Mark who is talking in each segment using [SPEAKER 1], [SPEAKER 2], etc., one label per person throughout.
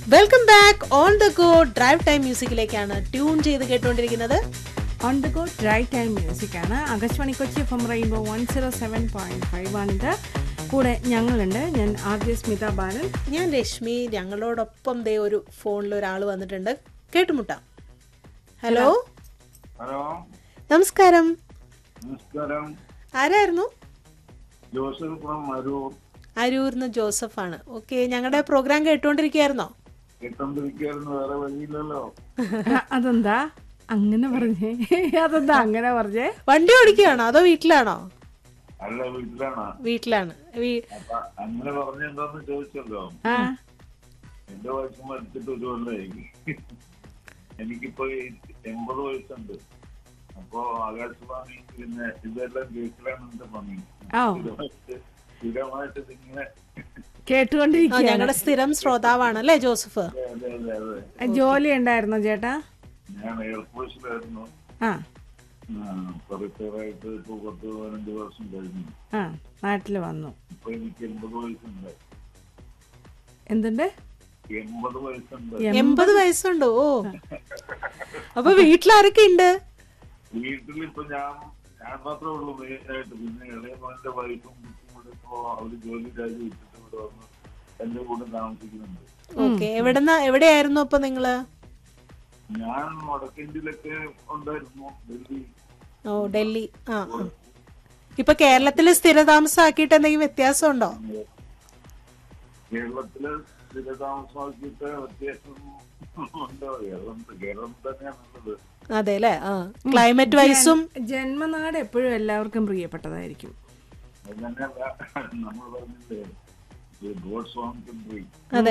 [SPEAKER 1] Welcome back on the go drive time മ്യൂസിക്കിലേക്കാണ് tune ചെയ്ത് കേട്ടുകൊണ്ടിരിക്കുന്നത്
[SPEAKER 2] on the go drive time music ആണ് Akashvani Kochi F M rainbow one zero seven point five ആണിത് കൂടെ ഞങ്ങളുണ്ട് ഞാൻ ആദ്യ സ്മിത ബാലൻ
[SPEAKER 1] ഞാൻ രശ്മി ഞങ്ങളോടൊപ്പം ദേ ഒരു ഫോണിൽ ഒരാൾ വന്നിട്ടുണ്ട് കേട്ടുമുട്ടാം ഹലോ
[SPEAKER 3] ഹലോ
[SPEAKER 1] നമസ്കാരം
[SPEAKER 3] നമസ്കാരം
[SPEAKER 1] ആരായിരുന്നു
[SPEAKER 3] ജോസഫ് ഫ്രം അരൂർ
[SPEAKER 1] അരൂർന്ന് ജോസഫാണ് ഓക്കെ ഞങ്ങളുടെ പ്രോഗ്രാം കേട്ടുകൊണ്ടിരിക്കുകയായിരുന്നോ
[SPEAKER 3] കേട്ടോണ്ടിരിക്കായിരുന്നു വേറെ വഴിയില്ലല്ലോ
[SPEAKER 2] അ- അതെന്താ അങ്ങനെ പറഞ്ഞേ അതെന്താ അങ്ങനെ പറഞ്ഞേ
[SPEAKER 1] വണ്ടി ഓടിക്കുകയാണോ അതോ വീട്ടിലാണോ
[SPEAKER 3] അല്ല വീട്ടിലാണ്
[SPEAKER 1] വീട്ടിലാണ് വീ-
[SPEAKER 3] അപ്പൊ അങ്ങനെ പറഞ്ഞെന്താന്ന് ചോദിച്ചല്ലോ
[SPEAKER 2] ആ
[SPEAKER 3] എന്റെ വയസ്സ് മരിച്ചിട്ട് ഒരു കൊല്ലായി എനിക്കിപ്പോ ഈ എൺപത് വയസ്സുണ്ട് അപ്പോ ആകാശവാണി പിന്നെ ഇതെല്ലാം കേൾക്കലാണ് എന്റെ പണി
[SPEAKER 2] ഓ
[SPEAKER 3] സ്ഥിരമായിട്ട് സ്ഥിരമായിട്ട് ഇതിങ്ങനെ
[SPEAKER 1] ആ,
[SPEAKER 2] കേട്ടുകൊണ്ടിരിക്കുക
[SPEAKER 1] ഞങ്ങളുടെ സ്ഥിരം ശ്രോതാവാണ് അല്ലേ ജോസഫ്
[SPEAKER 3] അതെ അതെ അതെ അതെ
[SPEAKER 2] ജോലി ഉണ്ടായിരുന്നോ ചേട്ടാ
[SPEAKER 3] ഞാൻ എയർഫോഴ്സിലായിരുന്നു
[SPEAKER 2] ആ
[SPEAKER 3] റിട്ടയറായിട്ട് ഇപ്പൊ പത്ത് പതിനഞ്ച് വർഷം കഴിഞ്ഞു
[SPEAKER 2] ആ നാട്ടിൽ വന്നു
[SPEAKER 3] ഇപ്പൊ എനിക്ക് എൺപത് വയസ്സുണ്ട്
[SPEAKER 2] എന്തുണ്ട്
[SPEAKER 3] എൺപത് വയസ്സുണ്ട്
[SPEAKER 1] എൺപത് വയസ്സുണ്ട് ഓ അപ്പൊ വീട്ടിലാരൊക്കെ ഉണ്ട്
[SPEAKER 3] വീട്ടിൽ ഇപ്പൊ ഞാൻ ഞാൻ മാത്രമേ ഉള്ളൂ മെയിനായിട്ട് പിന്നെ ഇളയ മോന്റെ വൈഫും കുട്ടിയും കൂടെ ഇപ്പോ അവര് ജോലി രാജി വെച്ചിട്ട് ഇവിടെ വന്ന് എന്റെ കൂടെ താമസിക്കുന്നുണ്ട്
[SPEAKER 1] ഓക്കെ എവിടെന്നാ എവിടെയായിരുന്നു അപ്പൊ നിങ്ങള്
[SPEAKER 3] ഞാൻ വടക്കേന്ത്യയിലൊക്കെ ഉണ്ടായിരുന്നു ഡൽഹി
[SPEAKER 1] ഓ ഡൽഹി ആ ആ. ഇപ്പൊ കേരളത്തില് സ്ഥിരതാമസമാക്കിയിട്ട് എന്തെങ്കിലും വ്യത്യാസമുണ്ടോ
[SPEAKER 3] കേരളത്തില് സ്ഥിരതാമസമാക്കിയിട്ട് വ്യത്യാസം ഉണ്ടോ അതുകൊണ്ട് കേരളം തന്നെയാണ് നല്ലത്
[SPEAKER 1] അതെ അല്ലേ ആ ക്ലൈമറ്റ് വൈസും
[SPEAKER 2] ജന്മനാട് എപ്പോഴും എല്ലാവർക്കും പ്രിയപ്പെട്ടതായിരിക്കും
[SPEAKER 3] അതന്നെയല്ല നമ്മൾ പറഞ്ഞില്ലേ ഗോഡ്സ് ഓൺ കൺട്രി
[SPEAKER 1] അതെ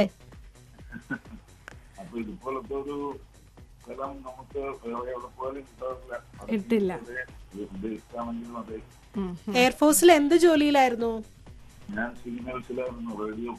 [SPEAKER 3] അപ്പൊ ഇതുപോലത്തെ ഒരു സ്ഥലം നമുക്ക് വേറെ എവിടെ പോയാലും കിട്ടാറില്ല അത്
[SPEAKER 2] കിട്ടില്ല.
[SPEAKER 3] അതെ, ഉദ്ദേശിച്ചാണെങ്കിലും അതെ
[SPEAKER 2] ഉം.
[SPEAKER 1] എയർഫോഴ്സിൽ എന്ത് ജോലിയിലായിരുന്നു
[SPEAKER 3] ഞാൻ സിഗ്നൽസിലായിരുന്നു റേഡിയോ